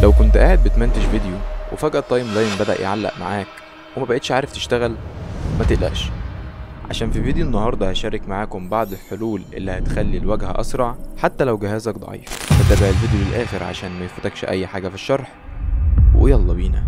لو كنت قاعد بتمنتج فيديو وفجأة التايم لاين بدأ يعلق معاك وما بقتش عارف تشتغل ما تقلقش عشان في فيديو النهاردة هشارك معاكم بعض الحلول اللي هتخلي الواجهة أسرع حتى لو جهازك ضعيف فتابع الفيديو للآخر عشان ما يفوتكش أي حاجة في الشرح ويلا بينا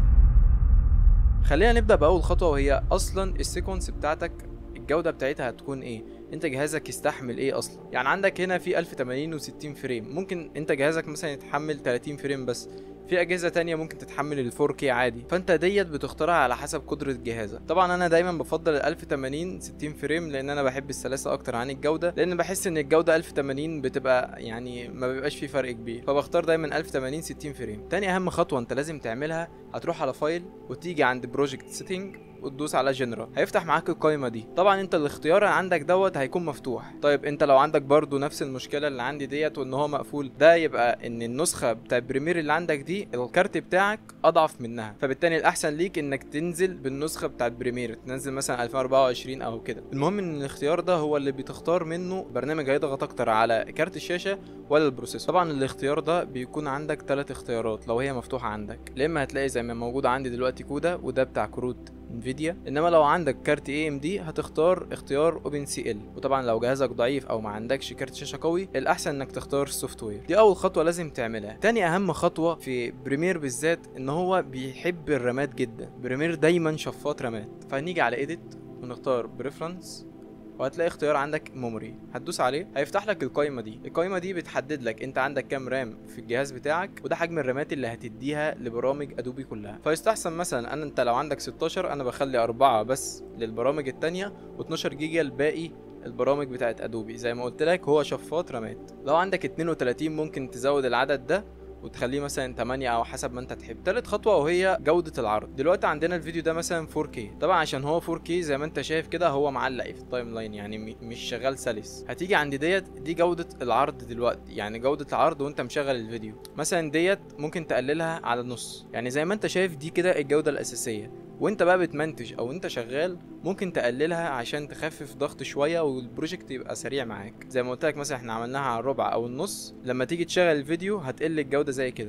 خلينا نبدأ بأول خطوة وهي أصلا السيكونس بتاعتك الجودة بتاعتها هتكون ايه انت جهازك يستحمل ايه اصلا يعني عندك هنا في 1080 و60 فريم ممكن انت جهازك مثلا يتحمل 30 فريم بس في اجهزه تانية ممكن تتحمل ال 4K عادي فانت ديت بتختارها على حسب قدره جهازك طبعا انا دايما بفضل ال 1080 60 فريم لان انا بحب السلاسه اكتر عن الجوده لان بحس ان الجوده 1080 بتبقى يعني ما بيبقاش في فرق كبير فبختار دايما 1080 60 فريم تاني اهم خطوه انت لازم تعملها هتروح على فايل وتيجي عند بروجكت سيتنج وتدوس على جنرال هيفتح معاك القائمه دي طبعا انت الاختيار عندك دوت هيكون مفتوح طيب انت لو عندك برضو نفس المشكله اللي عندي ديت وان هو مقفول ده يبقى ان النسخه بتاع بريمير اللي عندك دي الكارت بتاعك اضعف منها فبالتالي الاحسن ليك انك تنزل بالنسخه بتاعت بريمير تنزل مثلا 2024 او كده المهم ان الاختيار ده هو اللي بتختار منه برنامج هيضغط اكتر على كارت الشاشه ولا البروسيسور طبعا الاختيار ده بيكون عندك ثلاث اختيارات لو هي مفتوحه عندك يا اما هتلاقي زي ما موجود عندي دلوقتي كودا وده بتاع كروت انفيديا انما لو عندك كارت اي ام دي هتختار اختيار اوبن سي ال وطبعا لو جهازك ضعيف او ما عندكش كارت شاشه قوي الاحسن انك تختار السوفت وير دي اول خطوه لازم تعملها تاني اهم خطوه في بريمير بالذات ان هو بيحب الرامات جدا بريمير دايما شفاط رامات فهنيجي على ايديت ونختار بريفرنس وهتلاقي اختيار عندك ميموري هتدوس عليه هيفتح لك القائمه دي القائمه دي بتحدد لك انت عندك كام رام في الجهاز بتاعك وده حجم الرامات اللي هتديها لبرامج ادوبي كلها فيستحسن مثلا انا انت لو عندك 16 انا بخلي أربعة بس للبرامج التانية و12 جيجا الباقي البرامج بتاعت ادوبي زي ما قلت لك هو شفاط رامات لو عندك 32 ممكن تزود العدد ده وتخليه مثلا 8 او حسب ما انت تحب تالت خطوه وهي جوده العرض دلوقتي عندنا الفيديو ده مثلا 4K طبعا عشان هو 4K زي ما انت شايف كده هو معلق في التايم لاين يعني م- مش شغال سلس هتيجي عند ديت دي جوده العرض دلوقتي يعني جوده العرض وانت مشغل الفيديو مثلا ديت ممكن تقللها على النص يعني زي ما انت شايف دي كده الجوده الاساسيه وانت بقى بتمنتج او انت شغال ممكن تقللها عشان تخفف ضغط شويه والبروجكت يبقى سريع معاك زي ما قلت لك مثلا احنا عملناها على الربع او النص لما تيجي تشغل الفيديو هتقل الجوده زي كده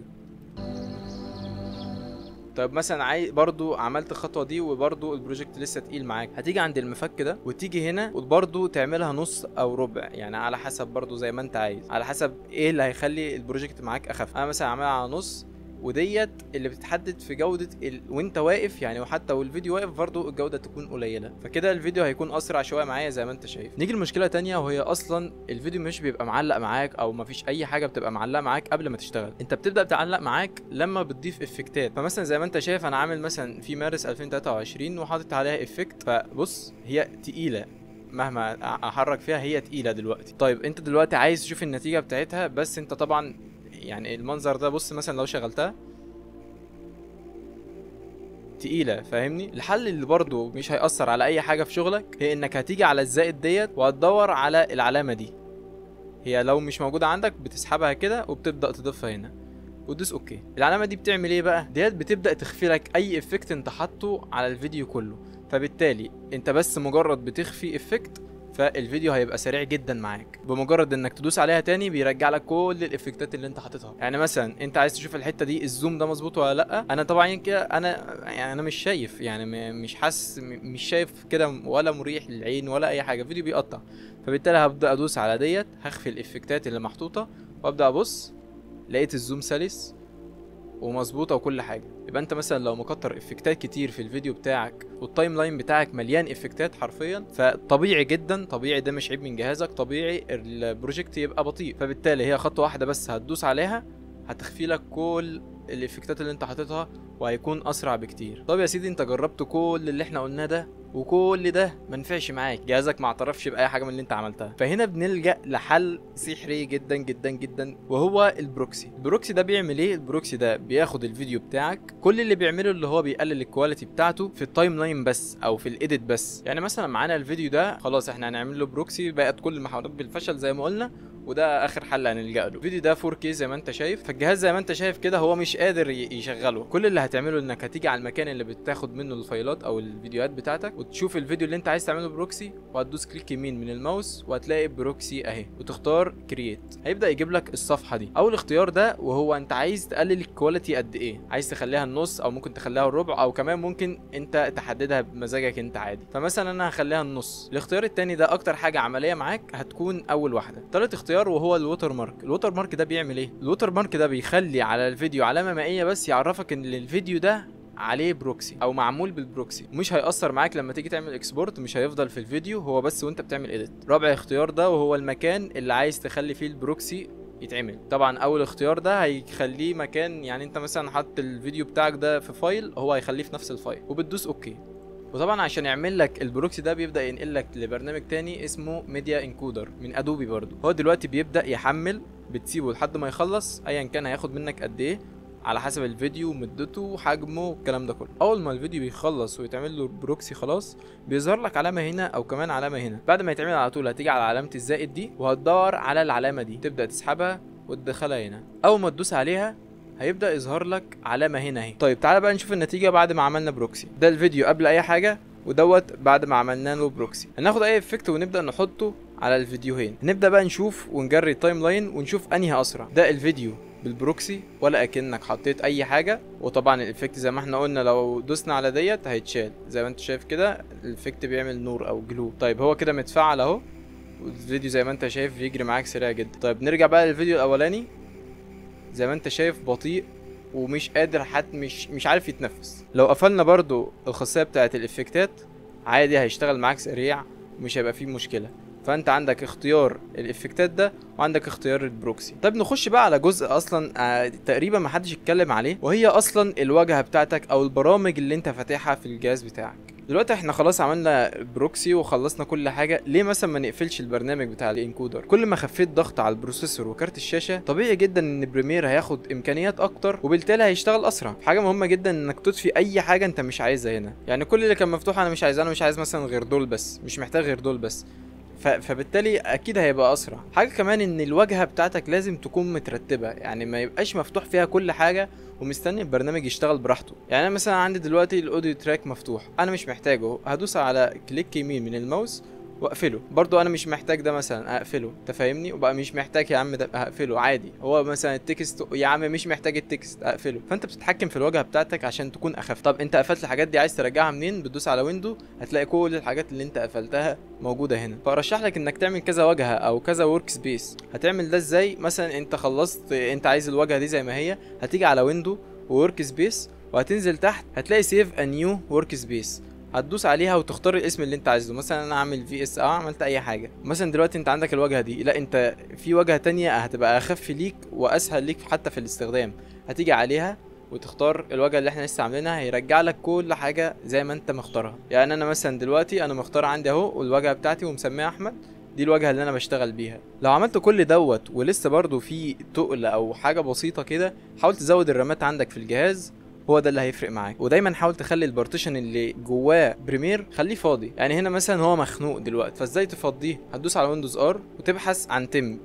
طيب مثلا عاي برضو عملت الخطوه دي وبرضو البروجكت لسه تقيل معاك هتيجي عند المفك ده وتيجي هنا وبرضو تعملها نص او ربع يعني على حسب برضو زي ما انت عايز على حسب ايه اللي هيخلي البروجكت معاك اخف انا مثلا عاملها على نص وديت اللي بتتحدد في جودة ال... وانت واقف يعني وحتى والفيديو واقف برضو الجودة تكون قليلة فكده الفيديو هيكون اسرع شوية معايا زي ما انت شايف نيجي لمشكلة تانية وهي اصلا الفيديو مش بيبقى معلق معاك او مفيش اي حاجة بتبقى معلقة معاك قبل ما تشتغل انت بتبدأ تعلق معاك لما بتضيف افكتات فمثلا زي ما انت شايف انا عامل مثلا في مارس 2023 وحاطط عليها افكت فبص هي تقيلة مهما احرك فيها هي تقيله دلوقتي طيب انت دلوقتي عايز تشوف النتيجه بتاعتها بس انت طبعا يعني المنظر ده بص مثلا لو شغلتها تقيلة فاهمني الحل اللي برضه مش هيأثر على أي حاجة في شغلك هي إنك هتيجي على الزائد ديت وهتدور على العلامة دي هي لو مش موجودة عندك بتسحبها كده وبتبدأ تضيفها هنا وتدوس اوكي العلامة دي بتعمل ايه بقى ديت بتبدأ تخفي لك اي افكت انت حاطه على الفيديو كله فبالتالي انت بس مجرد بتخفي افكت فالفيديو هيبقى سريع جدا معاك بمجرد انك تدوس عليها تاني بيرجع لك كل الافكتات اللي انت حاططها يعني مثلا انت عايز تشوف الحته دي الزوم ده مظبوط ولا لا انا طبعا كده انا يعني انا مش شايف يعني م- مش حاسس م- مش شايف كده ولا مريح للعين ولا اي حاجه الفيديو بيقطع فبالتالي هبدا ادوس على ديت هخفي الافكتات اللي محطوطه وابدا ابص لقيت الزوم سلس ومظبوطه وكل حاجه يبقى انت مثلا لو مكتر افكتات كتير في الفيديو بتاعك والتايم لاين بتاعك مليان افكتات حرفيا فطبيعي جدا طبيعي ده مش عيب من جهازك طبيعي البروجكت يبقى بطيء فبالتالي هي خطوه واحده بس هتدوس عليها هتخفي لك كل الافكتات اللي انت حاططها وهيكون اسرع بكتير طب يا سيدي انت جربت كل اللي احنا قلناه ده وكل ده ما نفعش معاك جهازك ما اعترفش باي حاجه من اللي انت عملتها فهنا بنلجا لحل سحري جدا جدا جدا وهو البروكسي البروكسي ده بيعمل ايه البروكسي ده بياخد الفيديو بتاعك كل اللي بيعمله اللي هو بيقلل الكواليتي بتاعته في التايم لاين بس او في الايديت بس يعني مثلا معانا الفيديو ده خلاص احنا هنعمل له بروكسي بقت كل المحاولات بالفشل زي ما قلنا وده اخر حل هنلجا له الفيديو ده 4K زي ما انت شايف فالجهاز زي ما انت شايف كده هو مش قادر ي- يشغله كل اللي هتعمله انك هتيجي على المكان اللي بتاخد منه الفايلات او الفيديوهات بتاعتك وتشوف الفيديو اللي انت عايز تعمله بروكسي وهتدوس كليك يمين من الماوس وهتلاقي بروكسي اهي وتختار كرييت هيبدا يجيب لك الصفحه دي اول اختيار ده وهو انت عايز تقلل الكواليتي قد ايه عايز تخليها النص او ممكن تخليها الربع او كمان ممكن انت تحددها بمزاجك انت عادي فمثلا انا هخليها النص الاختيار التاني ده اكتر حاجه عمليه معاك هتكون اول واحده تالت اختيار وهو الووتر مارك الووتر مارك ده بيعمل ايه الووتر مارك ده بيخلي على الفيديو علامه مائيه بس يعرفك ان الفيديو ده عليه بروكسي او معمول بالبروكسي مش هيأثر معاك لما تيجي تعمل اكسبورت مش هيفضل في الفيديو هو بس وانت بتعمل اديت رابع اختيار ده وهو المكان اللي عايز تخلي فيه البروكسي يتعمل طبعا اول اختيار ده هيخليه مكان يعني انت مثلا حط الفيديو بتاعك ده في فايل هو هيخليه في نفس الفايل وبتدوس اوكي وطبعا عشان يعمل لك البروكسي ده بيبدا ينقل لك لبرنامج تاني اسمه ميديا انكودر من ادوبي برضو هو دلوقتي بيبدا يحمل بتسيبه لحد ما يخلص ايا كان هياخد منك قد ايه على حسب الفيديو مدته وحجمه والكلام ده كله اول ما الفيديو بيخلص ويتعمل له بروكسي خلاص بيظهر لك علامه هنا او كمان علامه هنا بعد ما يتعمل على طول هتيجي على علامه الزائد دي وهتدور على العلامه دي تبدا تسحبها وتدخلها هنا اول ما تدوس عليها هيبدا يظهر لك علامه هنا اهي طيب تعالى بقى نشوف النتيجه بعد ما عملنا بروكسي ده الفيديو قبل اي حاجه ودوت بعد ما عملنا له بروكسي هناخد اي افكت ونبدا نحطه على الفيديوهين نبدا بقى نشوف ونجري التايم لاين ونشوف انهي اسرع ده الفيديو بالبروكسي ولا اكنك حطيت اي حاجه وطبعا الافكت زي ما احنا قلنا لو دوسنا على ديت هيتشال زي ما انت شايف كده الافكت بيعمل نور او جلو طيب هو كده متفعل اهو والفيديو زي ما انت شايف بيجري معاك سريع جدا طيب نرجع بقى للفيديو الاولاني زي ما انت شايف بطيء ومش قادر حتى مش مش عارف يتنفس لو قفلنا برضو الخاصيه بتاعه الافكتات عادي هيشتغل معاك سريع ومش هيبقى فيه مشكله فانت عندك اختيار الافكتات ده وعندك اختيار البروكسي طيب نخش بقى على جزء اصلا آه تقريبا ما حدش اتكلم عليه وهي اصلا الواجهه بتاعتك او البرامج اللي انت فاتحها في الجهاز بتاعك دلوقتي احنا خلاص عملنا بروكسي وخلصنا كل حاجه ليه مثلا ما نقفلش البرنامج بتاع الانكودر كل ما خفيت ضغط على البروسيسور وكارت الشاشه طبيعي جدا ان بريمير هياخد امكانيات اكتر وبالتالي هيشتغل اسرع حاجه مهمه جدا انك تطفي اي حاجه انت مش عايزها هنا يعني كل اللي كان مفتوح انا مش عايزاه انا مش عايز مثلا غير دول بس مش محتاج غير دول بس ف... فبالتالي اكيد هيبقى اسرع حاجه كمان ان الواجهه بتاعتك لازم تكون مترتبه يعني ما يبقاش مفتوح فيها كل حاجه ومستني البرنامج يشتغل براحته يعني انا مثلا عندي دلوقتي الاوديو تراك مفتوح انا مش محتاجه هدوس على كليك يمين من الماوس واقفله برضو انا مش محتاج ده مثلا اقفله انت فاهمني وبقى مش محتاج يا عم ده هقفله عادي هو مثلا التكست يا عم مش محتاج التكست اقفله فانت بتتحكم في الواجهه بتاعتك عشان تكون اخف طب انت قفلت الحاجات دي عايز ترجعها منين بتدوس على ويندو هتلاقي كل الحاجات اللي انت قفلتها موجوده هنا فارشح لك انك تعمل كذا واجهه او كذا ورك سبيس هتعمل ده ازاي مثلا انت خلصت انت عايز الواجهه دي زي ما هي هتيجي على ويندو وورك سبيس وهتنزل تحت هتلاقي سيف ا نيو ورك سبيس هتدوس عليها وتختار الاسم اللي انت عايزه مثلا انا اعمل في اس اه عملت اي حاجه مثلا دلوقتي انت عندك الواجهه دي لا انت في واجهه تانية هتبقى اخف ليك واسهل ليك حتى في الاستخدام هتيجي عليها وتختار الواجهه اللي احنا لسه عاملينها هيرجع لك كل حاجه زي ما انت مختارها يعني انا مثلا دلوقتي انا مختار عندي اهو والواجهه بتاعتي ومسميها احمد دي الواجهه اللي انا بشتغل بيها لو عملت كل دوت ولسه برضو في تقل او حاجه بسيطه كده حاول تزود الرامات عندك في الجهاز هو ده اللي هيفرق معاك ودايما حاول تخلي البارتيشن اللي جواه بريمير خليه فاضي يعني هنا مثلا هو مخنوق دلوقتي فازاي تفضيه هتدوس على ويندوز ار وتبحث عن تم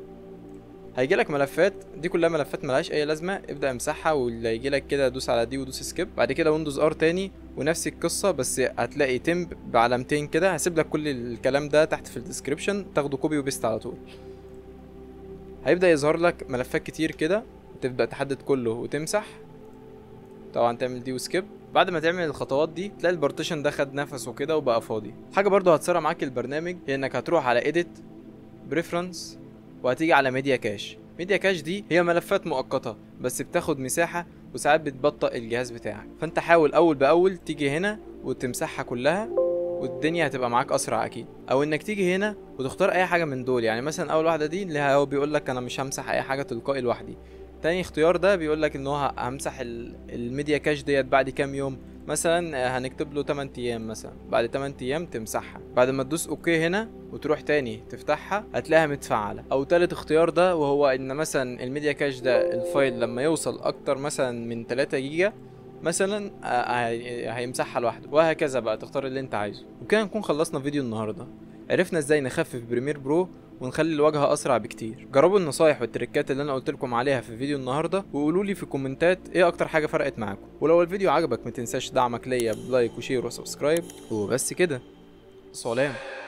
هيجي لك ملفات دي كلها ملفات ملهاش اي لازمه ابدا امسحها واللي هيجي لك كده دوس على دي ودوس سكيب بعد كده ويندوز ار تاني ونفس القصه بس هتلاقي تم بعلامتين كده هسيب لك كل الكلام ده تحت في الديسكربشن تاخده كوبي وبيست على طول هيبدا يظهر لك ملفات كتير كده وتبدا تحدد كله وتمسح طبعا تعمل دي وسكيب بعد ما تعمل الخطوات دي تلاقي البارتيشن ده خد نفسه كده وبقى فاضي حاجه برضو هتسرع معاك البرنامج هي انك هتروح على edit preference وهتيجي على ميديا كاش ميديا كاش دي هي ملفات مؤقته بس بتاخد مساحه وساعات بتبطئ الجهاز بتاعك فانت حاول اول باول تيجي هنا وتمسحها كلها والدنيا هتبقى معاك اسرع اكيد او انك تيجي هنا وتختار اي حاجه من دول يعني مثلا اول واحده دي اللي هو بيقول لك انا مش همسح اي حاجه تلقائي لوحدي تاني اختيار ده بيقول لك ان هو همسح ال- الميديا كاش ديت بعد كام يوم مثلا هنكتب له 8 ايام مثلا بعد 8 ايام تمسحها بعد ما تدوس اوكي هنا وتروح تاني تفتحها هتلاقيها متفعله او تالت اختيار ده وهو ان مثلا الميديا كاش ده الفايل لما يوصل اكتر مثلا من 3 جيجا مثلا آه، هي- هيمسحها لوحده وهكذا بقى تختار اللي انت عايزه وكده نكون خلصنا فيديو النهارده عرفنا ازاي نخفف بريمير برو ونخلي الواجهه اسرع بكتير جربوا النصايح والتريكات اللي انا قلت لكم عليها في فيديو النهارده وقولوا لي في الكومنتات ايه اكتر حاجه فرقت معاكم ولو الفيديو عجبك ما تنساش دعمك ليا بلايك وشير وسبسكرايب وبس كده سلام